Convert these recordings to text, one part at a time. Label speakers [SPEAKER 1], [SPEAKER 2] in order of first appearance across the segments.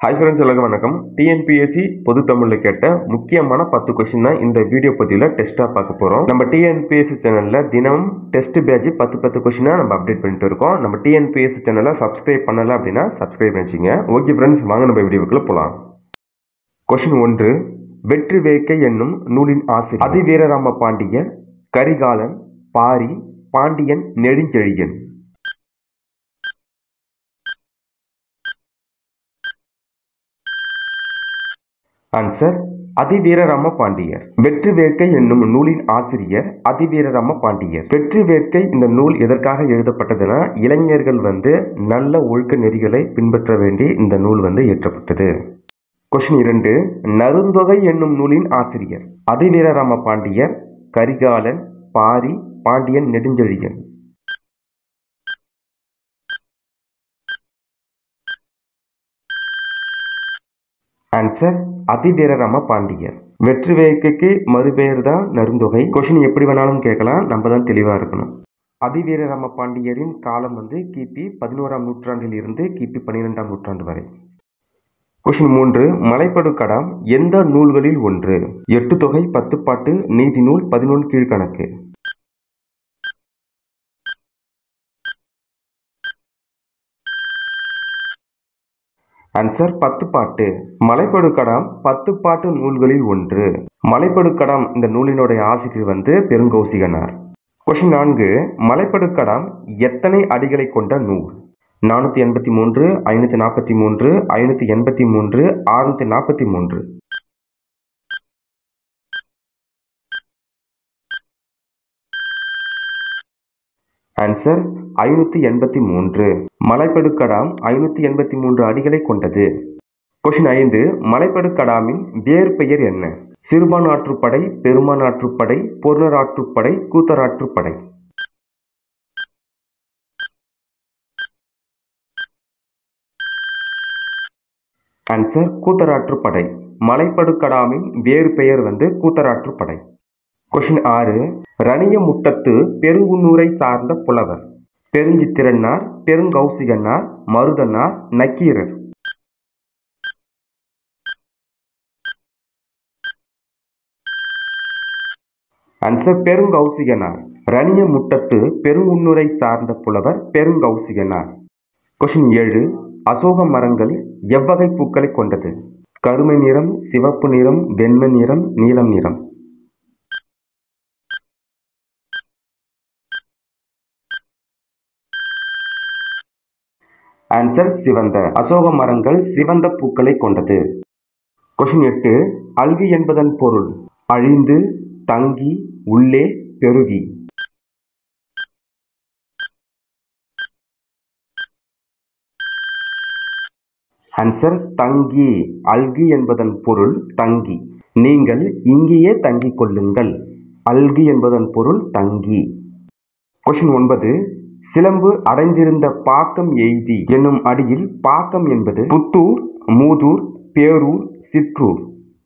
[SPEAKER 1] hi friends எல்லாருக்கும் வணக்கம் TNPSC பொது தமிழில் கேட்ட முக்கியமான பத்து கொஸ்டின் தான் இந்த வீடியோ பதிவில் டெஸ்ட்டாக பார்க்க போகிறோம் நம்ம டிஎன்பிஎஸ்சி சேனலில் தினமும் டெஸ்ட் பேட்ச் பத்து பத்து கொஸ்டினாக நம்ம அப்டேட் பண்ணிட்டு இருக்கோம் நம்ம டிஎன்பிஎஸ்சி சேனலை சப்ஸ்கிரைப் பண்ணலை அப்படின்னா சப்ஸ்கிரைப் பண்ணிச்சிங்க ஓகே ஃப்ரெண்ட்ஸ் வாங்க நம்ம வீடியோக்குள்ளே போகலாம் கொஸ்டின் ஒன்று வெற்றி வேக்கை என்னும் நூலின் ஆசிரியர் அதிவீரராம பாண்டியர் கரிகாலன் பாரி பாண்டியன் நெடுஞ்செழியன் ஆன்சர் அதிவீரராம பாண்டியர் வெற்றி வேட்கை என்னும் நூலின் ஆசிரியர் அதிவீரராம பாண்டியர் வெற்றி வேட்கை இந்த நூல் எதற்காக எழுதப்பட்டதுன்னா இளைஞர்கள் வந்து நல்ல ஒழுக்க நெறிகளை பின்பற்ற வேண்டி இந்த நூல் வந்து இயற்றப்பட்டது கொஸ்டின் இரண்டு நருந்தொகை என்னும் நூலின் ஆசிரியர் அதிவீரராம பாண்டியர் கரிகாலன் பாரி பாண்டியன் நெடுஞ்செழியன் ஆன்சர் அதிவீரராம பாண்டியர் வெற்றி வேட்கைக்கு மறுபெயர் தான் நருந்தொகை கொஷின் எப்படி வேணாலும் கேட்கலாம் நம்ம தான் தெளிவாக இருக்கணும் அதிவீரராம பாண்டியரின் காலம் வந்து கிபி பதினோராம் நூற்றாண்டில் இருந்து கிபி பன்னிரெண்டாம் நூற்றாண்டு வரை கொஷின் மூன்று மலைப்படு கடாம் எந்த நூல்களில் ஒன்று எட்டு தொகை பத்து பாட்டு நீதி நூல் பதினொன்று கீழ்கணக்கு ஆன்சர் பத்து பாட்டு மலைப்படுக்கடாம் பத்து பாட்டு நூல்களில் ஒன்று மலைப்படுக்கடாம் இந்த நூலினுடைய ஆசிரியர் வந்து பெருங்கௌசிகனார் கொஷின் நான்கு மலைப்படுக்கடாம் எத்தனை அடிகளை கொண்ட நூல் நானூற்றி எண்பத்தி மூன்று ஐநூற்றி நாற்பத்தி மூன்று ஐநூற்றி எண்பத்தி மூன்று அறுநூற்றி நாற்பத்தி மூன்று ஆன்சர் ஐநூற்றி எண்பத்தி மூன்று மலைப்படுக்கடாம் ஐநூற்றி எண்பத்தி மூன்று அடிகளை கொண்டது கொஷின் ஐந்து மலைப்படுக்கடாமின் வேறு பெயர் என்ன சிறுபான் ஆற்றுப்படை பெருமான் ஆற்றுப்படை பொருணர் ஆற்றுப்படை கூத்தராற்றுப்படை ஆன்சர் கூத்தராற்றுப்படை மலைப்படுக்கடாமின் வேறு பெயர் வந்து கூத்தராற்றுப்படை கொஷின் ஆறு ரணிய முட்டத்து பெருங்குன்னூரை சார்ந்த புலவர் பெருஞ்சித்திரனார் பெருங்கௌசிகனார் மருதனார் நக்கீரர் ஆன்சர் பெருங்கௌசிகனார் ரணிய முட்டத்து பெருங்குன்னூரை சார்ந்த புலவர் பெருங்கௌசிகனார் கொஷின் ஏழு அசோக மரங்கள் எவ்வகை பூக்களை கொண்டது கருமை நிறம் சிவப்பு நிறம் வெண்மை நிறம் நீலம் நிறம் ஆன்சர் சிவந்த அசோக மரங்கள் சிவந்த பூக்களை கொண்டது கொஷின் எட்டு அல்கு என்பதன் பொருள் அழிந்து தங்கி உள்ளே பெருகி ஆன்சர் தங்கி அல்கு என்பதன் பொருள் தங்கி நீங்கள் இங்கேயே தங்கிக் கொள்ளுங்கள் அல்கு என்பதன் பொருள் தங்கி கொஷின் ஒன்பது சிலம்பு அடைந்திருந்த பாக்கம் எய்தி என்னும் அடியில் பாக்கம் என்பது புத்தூர் மூதூர் பேரூர் சிற்றூர்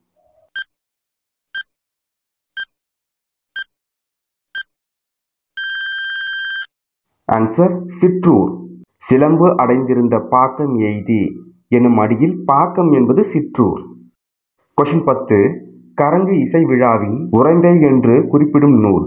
[SPEAKER 1] ஆன்சர் சிற்றூர் சிலம்பு அடைந்திருந்த பாக்கம் எய்தி என்னும் அடியில் பாக்கம் என்பது சிற்றூர் கொஷின் பத்து கரங்கு இசை விழாவின் உறைந்தை என்று குறிப்பிடும் நூல்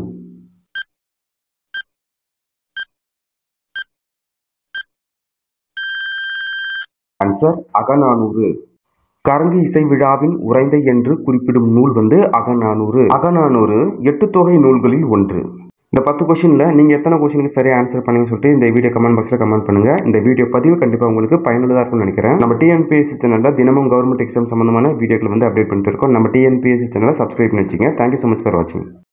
[SPEAKER 1] ஆன்சர் அகநானூறு கரங்கு இசை விழாவின் உறைந்தை என்று குறிப்பிடும் நூல் வந்து அகநானூறு அகநானூறு எட்டு தொகை நூல்களில் ஒன்று இந்த பத்து கொஷினில் நீங்கள் எத்தனை கொஷினுக்கு சரியாக ஆன்சர் பண்ணீங்கன்னு சொல்லிட்டு இந்த வீடியோ கமெண்ட் பாக்ஸில் கமெண்ட் பண்ணுங்கள் இந்த வீடியோ பதிவு கண்டிப்பாக உங்களுக்கு பயனுள்ளதாக இருக்கும்னு நினைக்கிறேன் நம்ம டிஎன்பிஎஸ்சி சேனலில் தினமும் கவர்மெண்ட் எக்ஸாம் சம்மந்தமான வீடியோக்கள் வந்து அப்டேட் பண்ணிட்டு இருக்கோம் நம்ம டிஎன்பிஎஸ்சி சேனலை சப்ஸ்கிரைப் பண்ணி வச்சுங்க தேங்க்யூ ஸோ மச் ஃபார் வாட்சிங்